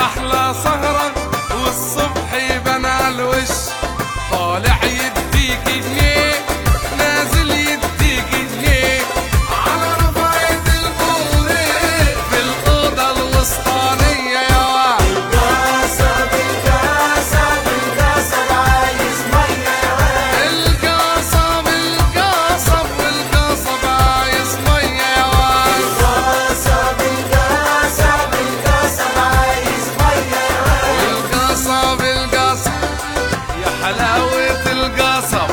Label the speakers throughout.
Speaker 1: احلى سهرة والصبح يبنى الوش طالع يديك جنيه نازل يديك جنيه على رفاية البوري في الأوضة الوسطانية يا واد
Speaker 2: القصب القصب القصب عايز مية يا واد
Speaker 1: القصب القصب والقصب عايز مية يا واد
Speaker 2: القصب القصب القصب عايز مية يا واد
Speaker 1: القصب القصب يا حلاوة القصب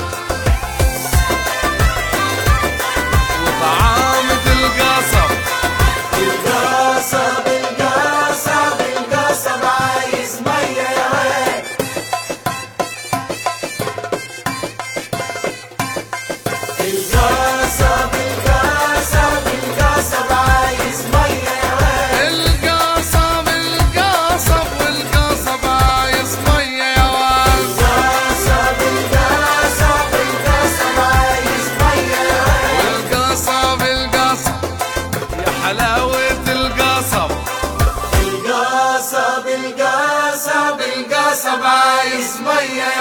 Speaker 1: وطعامة القصب
Speaker 2: القصب القصب القصب عايز مية يا واد القصب القصب القصب عايز مية يا واد
Speaker 1: القصب القصب والقصب عايز مية يا واد
Speaker 2: القصب القصب القصب عايز مية يا واد
Speaker 1: القصب القصب يا حلاوة القصب
Speaker 2: القصب القصب القصب عايز مية